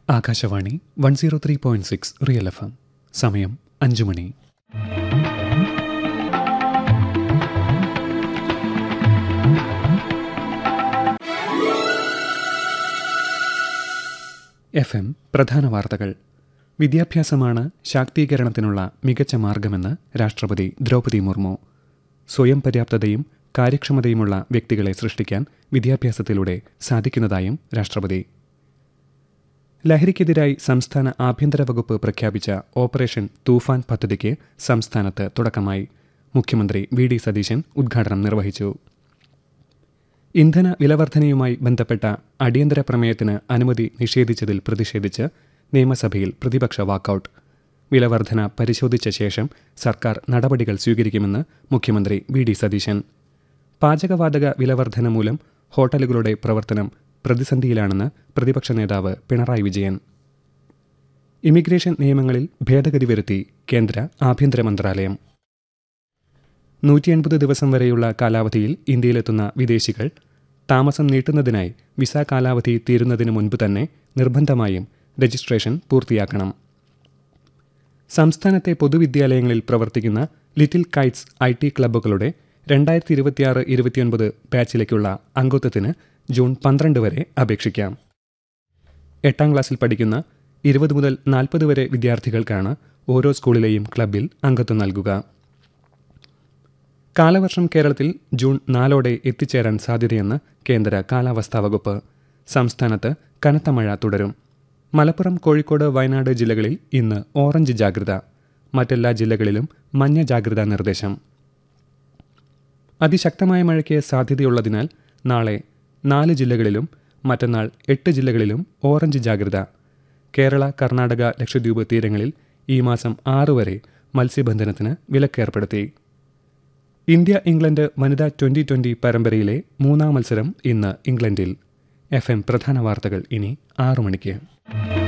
Akashvani one zero three point six real F M സമയം അഞ്ചു മണി F M പ്രധാന വാർത്തകൾ വിദ്യാഭ്യാസമാണ് ശാക്തീകരണത്തിനുള്ള മികച്ച മാർഗമെന്ന് രാഷ്ട്രപതി ദ്രൗപദി മുർമു സ്വയം പര്യാപ്തതയും കാര്യക്ഷമതയുമുള്ള വ്യക്തികളെ സൃഷ്ടിക്കാൻ വിദ്യാഭ്യാസത്തിലൂടെ സാധിക്കുന്നതായും രാഷ്ട്രപതി ലഹരിക്കെതിരായി സംസ്ഥാന ആഭ്യന്തര വകുപ്പ് പ്രഖ്യാപിച്ച ഓപ്പറേഷൻ തൂഫാൻ പദ്ധതിക്ക് സംസ്ഥാനത്ത് തുടക്കമായി മുഖ്യമന്ത്രി വി ഡി സതീശൻ ഉദ്ഘാടനം നിർവഹിച്ചു ഇന്ധന വിലവർധനയുമായി ബന്ധപ്പെട്ട അടിയന്തര പ്രമേയത്തിന് അനുമതി നിഷേധിച്ചതിൽ പ്രതിഷേധിച്ച് നിയമസഭയിൽ പ്രതിപക്ഷ വാക്കൌട്ട് വിലവർധന പരിശോധിച്ച ശേഷം സർക്കാർ നടപടികൾ സ്വീകരിക്കുമെന്ന് മുഖ്യമന്ത്രി വി ഡി സതീശൻ പാചകവാതക വിലവർധന മൂലം ഹോട്ടലുകളുടെ പ്രവർത്തനം പ്രതിസന്ധിയിലാണെന്ന് പ്രതിപക്ഷ നേതാവ് പിണറായി വിജയൻ ഇമിഗ്രേഷൻ നിയമങ്ങളിൽ ഭേദഗതി വരുത്തി കേന്ദ്ര ആഭ്യന്തര മന്ത്രാലയം നൂറ്റി എൺപത് ദിവസം വരെയുള്ള കാലാവധിയിൽ ഇന്ത്യയിലെത്തുന്ന വിദേശികൾ താമസം നീട്ടുന്നതിനായി വിസ കാലാവധി തീരുന്നതിന് മുൻപ് തന്നെ നിർബന്ധമായും രജിസ്ട്രേഷൻ പൂർത്തിയാക്കണം സംസ്ഥാനത്തെ പൊതുവിദ്യാലയങ്ങളിൽ പ്രവർത്തിക്കുന്ന ലിറ്റിൽ കൈറ്റ്സ് ഐ ടി ക്ലബ്ബുകളുടെ രണ്ടായിരത്തി ഇരുപത്തിയാറ് ഇരുപത്തിയൊൻപത് ബാച്ചിലേക്കുള്ള അംഗത്വത്തിന് ജൂൺ പന്ത്രണ്ട് വരെ അപേക്ഷിക്കാം എട്ടാം ക്ലാസ്സിൽ പഠിക്കുന്ന ഇരുപത് മുതൽ നാൽപ്പത് വരെ വിദ്യാർത്ഥികൾക്കാണ് ഓരോ സ്കൂളിലെയും ക്ലബിൽ അംഗത്വം നൽകുക കാലവർഷം കേരളത്തിൽ ജൂൺ നാലോടെ എത്തിച്ചേരാൻ സാധ്യതയെന്ന് കേന്ദ്ര കാലാവസ്ഥാ വകുപ്പ് സംസ്ഥാനത്ത് കനത്ത മഴ തുടരും മലപ്പുറം കോഴിക്കോട് വയനാട് ജില്ലകളിൽ ഇന്ന് ഓറഞ്ച് ജാഗ്രത മറ്റെല്ലാ ജില്ലകളിലും മഞ്ഞ ജാഗ്രതാ നിർദ്ദേശം അതിശക്തമായ മഴയ്ക്ക് സാധ്യതയുള്ളതിനാൽ നാളെ നാല് ജില്ലകളിലും മറ്റന്നാൾ എട്ട് ജില്ലകളിലും ഓറഞ്ച് ജാഗ്രത കേരള കർണാടക ലക്ഷദ്വീപ് തീരങ്ങളിൽ ഈ മാസം ആറ് വരെ മത്സ്യബന്ധനത്തിന് വിലക്കേർപ്പെടുത്തി ഇന്ത്യ ഇംഗ്ലണ്ട് വനിതാ ട്വന്റി ട്വന്റി പരമ്പരയിലെ മൂന്നാം മത്സരം ഇന്ന് ഇംഗ്ലണ്ടിൽ എഫ് എം പ്രധാന വാർത്തകൾ ഇനി ആറു മണിക്ക്